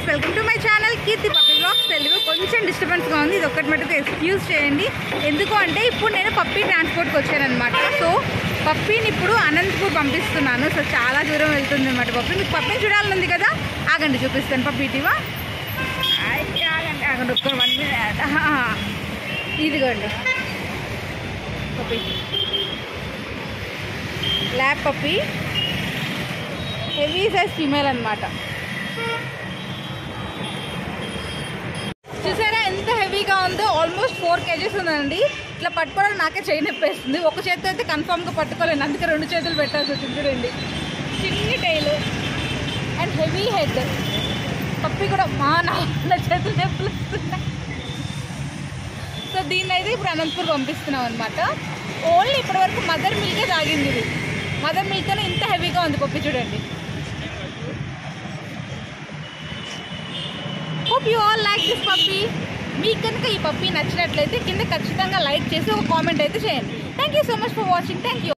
friends welcome to my channel Keerthi puppy vlogs Telugu కొంచెం డిస్టర్బెన్స్గా ఉంది ఇది ఒక్కటి మటుకు ఎక్స్క్యూజ్ చేయండి ఎందుకు అంటే ఇప్పుడు నేను పప్పి ట్రాన్స్పోర్ట్కి వచ్చానమాట సో పప్పిని ఇప్పుడు అనంతపూర్ పంపిస్తున్నాను సో చాలా దూరం వెళ్తుంది అనమాట పప్పి మీకు పప్పిని చూడాలని ఉంది కదా ఆగండి చూపిస్తాను పప్పి ఇటీవా ఆగండి ఆగండి ఒక్క వన్ మినిట్ ఇదిగోండి puppy lab puppy heavy size female అనమాట చూసారా ఎంత హెవీగా ఉందో ఆల్మోస్ట్ ఫోర్ కేజెస్ ఉందండి ఇట్లా పట్టుకోవడం నాకే చేయి నొప్పేస్తుంది ఒక చేతితో అయితే కన్ఫామ్గా పట్టుకోలేను అందుకే రెండు చేతులు పెట్టాల్సి వచ్చింది చూడండి చిన్ని tail and heavy head puppy కూడా మా నా నా చేతులు నొప్పులు వస్తున్నాయి సో దీన్ని అయితే ఇప్పుడు అనంతపూర్ పంపిస్తున్నాం అనమాట ఓన్లీ ఇప్పటివరకు మదర్ మిల్కే తాగింది ఇది మదర్ మిల్క్తోనే ఇంత హెవీగా ఉంది పప్పి చూడండి hope you all like this puppy మీకు కనుక ఈ పప్పీ నచ్చినట్లయితే కింద ఖచ్చితంగా లైక్ చేసి ఒక కామెంట్ అయితే చేయండి thank you so much for watching thank you